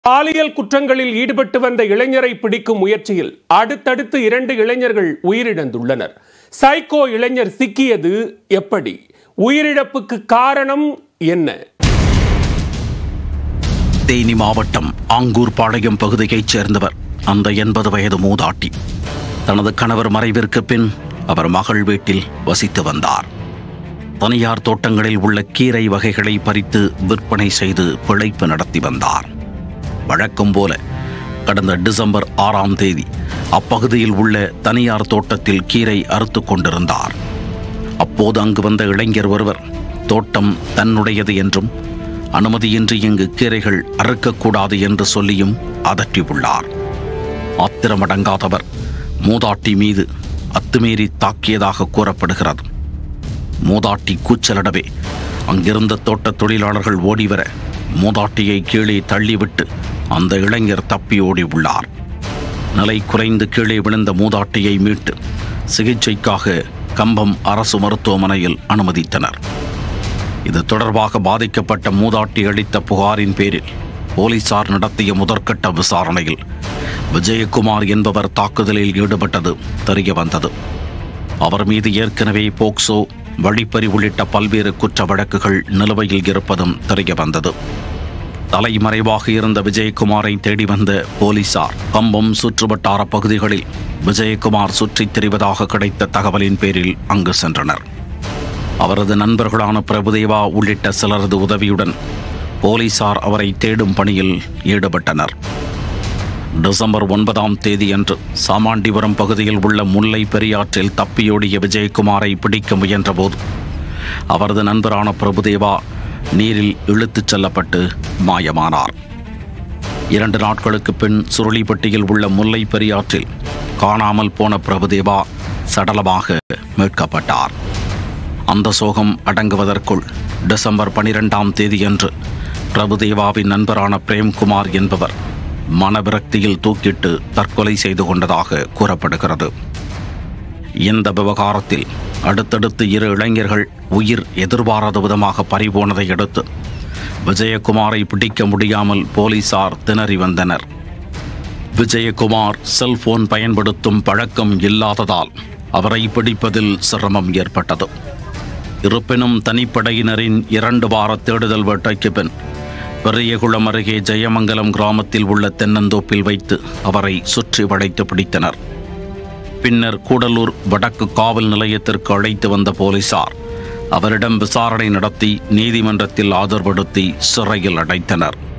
பாலியல் குற்றங்களில் ஈடுபட்டு வந்த இளைஞரை பிடிக்கும் முயற்சியில் அடுத்தடுத்து இரண்டு இளைஞர்கள் உயிரிழந்துள்ளனர் சைக்கோ இளைஞர் சிக்கியது எப்படி உயிரிழப்புக்கு காரணம் என்ன தேனி மாவட்டம் ஆங்கூர் பாளையம் பகுதியைச் சேர்ந்தவர் அந்த எண்பது வயது மூதாட்டி தனது கணவர் மறைவிற்கு பின் அவர் மகள் வீட்டில் வசித்து வந்தார் தனியார் தோட்டங்களில் உள்ள கீரை வகைகளை பறித்து விற்பனை செய்து பிழைப்பு நடத்தி வந்தார் வழக்கம் போல கடந்த டிசம்பர் ஆறாம் தேதி அப்பகுதியில் உள்ள தனியார் தோட்டத்தில் கீரை அறுத்து கொண்டிருந்தார் அப்போது அங்கு வந்த இளைஞர் ஒருவர் தோட்டம் தன்னுடையது என்றும் அனுமதியின்றி இங்கு கீரைகள் அறுக்கக்கூடாது என்று சொல்லியும் அதட்டியுள்ளார் ஆத்திரமடங்காதவர் மூதாட்டி மீது அத்துமீறி தாக்கியதாக கூறப்படுகிறது மூதாட்டி கூச்சலிடவே அங்கிருந்த தோட்ட தொழிலாளர்கள் ஓடிவர மூதாட்டியை கீழே தள்ளிவிட்டு அந்த இளைஞர் தப்பி ஓடி உள்ளார் நிலை குறைந்து கீழே விழுந்த மூதாட்டியை மீட்டு சிகிச்சைக்காக கம்பம் அரசு மருத்துவமனையில் அனுமதித்தனர் இது தொடர்பாக பாதிக்கப்பட்ட மூதாட்டி அளித்த புகாரின் பேரில் போலீசார் நடத்திய முதற்கட்ட விசாரணையில் விஜயகுமார் என்பவர் தாக்குதலில் ஈடுபட்டது தெரிய வந்தது அவர் மீது ஏற்கனவே போக்சோ வழிப்பறி உள்ளிட்ட பல்வேறு குற்ற வழக்குகள் நிலுவையில் இருப்பதும் தெரிய வந்தது தலைமறைவாக இருந்த விஜயகுமாரை தேடி வந்த போலீசார் கம்பம் சுற்றுவட்டார பகுதிகளில் விஜயகுமார் சுற்றித் திரிவதாக கிடைத்த தகவலின் பேரில் அங்கு சென்றனர் அவரது நண்பர்களான பிரபுதேவா உள்ளிட்ட சிலரது உதவியுடன் போலீசார் அவரை தேடும் பணியில் ஈடுபட்டனர் டிசம்பர் ஒன்பதாம் தேதியன்று சாமாண்டிபுரம் பகுதியில் உள்ள முல்லை பெரியாற்றில் தப்பியோடிய விஜயகுமாரை பிடிக்க முயன்றபோது அவரது நண்பரான பிரபுதேவா நீரில் இழுத்துச் செல்லப்பட்டு மாயமானார் இரண்டு நாட்களுக்கு பின் சுருளிப்பட்டியில் உள்ள முல்லை பெரியாற்றில் காணாமல் போன பிரபுதேவா சடலமாக மீட்கப்பட்டார் அந்த சோகம் அடங்குவதற்குள் டிசம்பர் பனிரெண்டாம் தேதியன்று பிரபுதேவாவின் நண்பரான பிரேம்குமார் என்பவர் மனவிரக்தியில் தூக்கிட்டு தற்கொலை செய்து கொண்டதாக கூறப்படுகிறது இந்த விவகாரத்தில் அடுத்தடுத்து இரு இளைஞர்கள் உயிர் எதிர்பாராத விதமாக பறிபோனதை அடுத்து விஜயகுமாரை பிடிக்க முடியாமல் போலீசார் திணறி வந்தனர் விஜயகுமார் செல்போன் பயன்படுத்தும் பழக்கம் இல்லாததால் அவரை பிடிப்பதில் சிரமம் ஏற்பட்டது இருப்பினும் தனிப்படையினரின் இரண்டு வார தேடுதல் வேட்டைக்கு பின் பெரியகுளம் அருகே ஜெயமங்கலம் கிராமத்தில் உள்ள தென்னந்தோப்பில் வைத்து அவரை சுற்றி வளைத்து பிடித்தனர் பின்னர் கூடலூர் வடக்கு காவல் நிலையத்திற்கு அழைத்து வந்த போலீசார் அவரிடம் விசாரணை நடத்தி நீதிமன்றத்தில் ஆஜர்படுத்தி சிறையில் அடைத்தனர்